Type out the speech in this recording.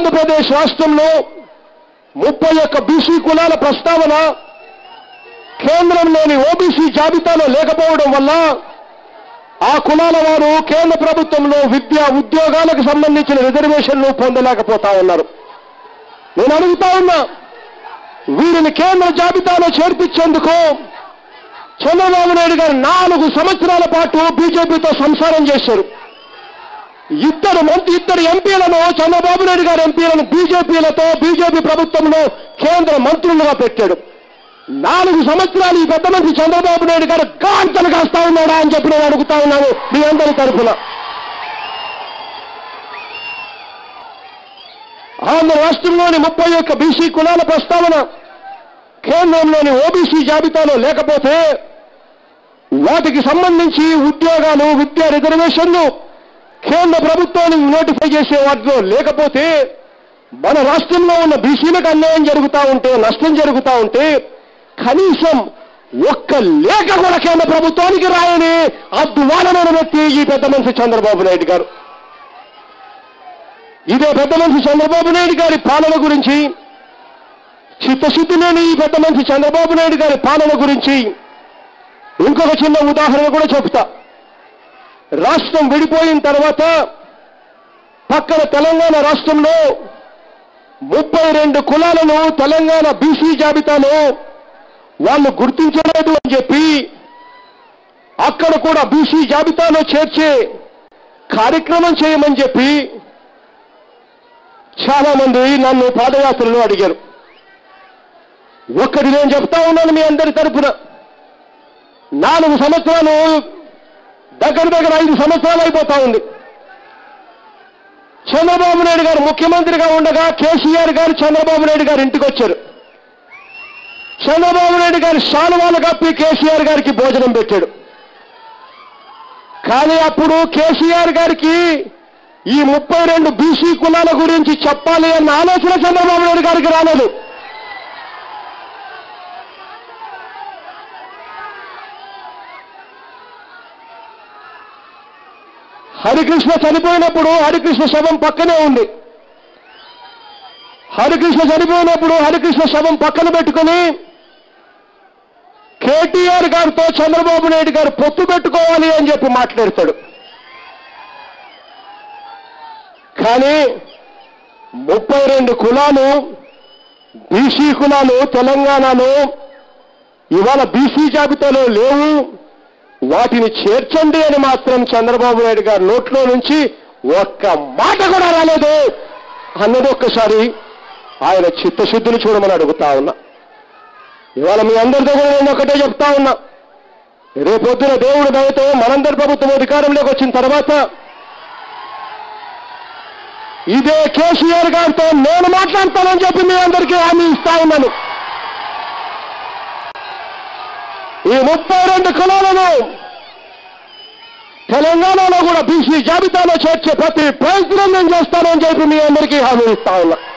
ఆంధ్రప్రదేశ్ రాష్ట్రంలో ముప్పై ఒక్క బీసీ కులాల ప్రస్తావన కేంద్రంలోని ఓబీసీ జాబితాలో లేకపోవడం వల్ల ఆ కులాల వారు కేంద్ర ప్రభుత్వంలో విద్యా ఉద్యోగాలకు సంబంధించిన రిజర్వేషన్లు పొందలేకపోతా ఉన్నారు నేను అడుగుతా ఉన్నా వీరిని కేంద్ర జాబితాలో చేర్పించేందుకు చంద్రబాబు నాయుడు గారు నాలుగు సంవత్సరాల పాటు బీజేపీతో సంసారం చేశారు ఇద్దరు మంత్రి ఇద్దరు ఎంపీలను చంద్రబాబు నాయుడు గారు ఎంపీలను బీజేపీలతో బీజేపీ ప్రభుత్వంలో కేంద్ర మంత్రులుగా పెట్టాడు నాలుగు సంవత్సరాలు ఈ పెద్ద మంత్రి చంద్రబాబు నాయుడు గారు గాంతలు కాస్తా ఉన్నాడా అని చెప్పి నేను అడుగుతా ఉన్నాను మీ అందరి తరఫున ఆంధ్ర రాష్ట్రంలోని ముప్పై ఒక్క బీసీ కులాల ప్రస్తావన కేంద్రంలోని ఓబీసీ జాబితాలో లేకపోతే వాటికి సంబంధించి ఉద్యోగాలు విద్యా రిజర్వేషన్లు కేంద్ర ప్రభుత్వానికి నోటిఫై చేసే వాటిలో లేకపోతే మన రాష్ట్రంలో ఉన్న బీసీలకు అన్యాయం జరుగుతూ ఉంటే నష్టం జరుగుతూ ఉంటే కనీసం ఒక్క లేఖ కూడా కేంద్ర ప్రభుత్వానికి రాయని అద్వానమైన వ్యక్తి ఈ పెద్ద మనిషి చంద్రబాబు నాయుడు గారు ఇదే పెద్ద మనిషి చంద్రబాబు నాయుడు గారి పాలన గురించి చిత్తశుద్ధి లేని ఈ పెద్ద మనిషి చంద్రబాబు నాయుడు గారి పాలన గురించి ఇంకొక చిన్న ఉదాహరణ కూడా చెప్తా రాష్ట్రం విడిపోయిన తర్వాత పక్కన తెలంగాణ రాష్ట్రంలో ముప్పై రెండు కులాలను తెలంగాణ బీసీ జాబితాలో వాళ్ళు గుర్తించలేదు అని చెప్పి అక్కడ కూడా బీసీ జాబితాలో చేర్చే కార్యక్రమం చేయమని చెప్పి చాలా మంది నన్ను పాదయాత్రలో అడిగారు ఒక్కటి నేను చెప్తా ఉన్నాను మీ అందరి తరపున నాలుగు సంవత్సరాలు దగ్గర దగ్గర ఐదు సంవత్సరాలు అయిపోతా ఉంది చంద్రబాబు నాయుడు గారు ముఖ్యమంత్రిగా ఉండగా కేసీఆర్ గారు చంద్రబాబు నాయుడు గారు ఇంటికి వచ్చారు చంద్రబాబు నాయుడు గారు శాలువాలు కప్పి కేసీఆర్ గారికి భోజనం పెట్టాడు కానీ అప్పుడు కేసీఆర్ గారికి ఈ ముప్పై రెండు బీసీ కులాల గురించి చెప్పాలి అన్న ఆలోచన చంద్రబాబు నాయుడు గారికి రాలేదు హరికృష్ణ చనిపోయినప్పుడు హరికృష్ణ శవం పక్కనే ఉంది హరికృష్ణ చనిపోయినప్పుడు హరికృష్ణ శవం పక్కన పెట్టుకుని కేటీఆర్ గారితో చంద్రబాబు నాయుడు గారు పొత్తు పెట్టుకోవాలి అని చెప్పి మాట్లాడతాడు కానీ ముప్పై రెండు కులాలు బీసీ కులాలు తెలంగాణలో ఇవాళ బీసీ జాబితాలో లేవు వాటిని చేర్చండి అని మాత్రం చంద్రబాబు నాయుడు గారి నోట్లో నుంచి ఒక్క మాట కూడా రాలేదు అన్నది ఒక్కసారి ఆయన చిత్తశుద్ధిని చూడమని అడుగుతా ఉన్నా ఇవాళ మీ అందరి దగ్గర నేను ఒకటే చెప్తా ఉన్నా రేపొద్దున దేవుడు దయతో మనందరి ప్రభుత్వం అధికారంలోకి వచ్చిన తర్వాత ఇదే కేసీఆర్ గారితో నేను మాట్లాడతానని చెప్పి మీ అందరికీ హామీ ఇస్తా ఉన్నాను ఈ ముప్పై రెండు కులాలను తెలంగాణలో కూడా బీసీ జాబితాలో చేర్చే ప్రతి ప్రయత్నం నేను చేస్తానని చెప్పి మీ అందరికీ హామీ ఇస్తా ఉన్నా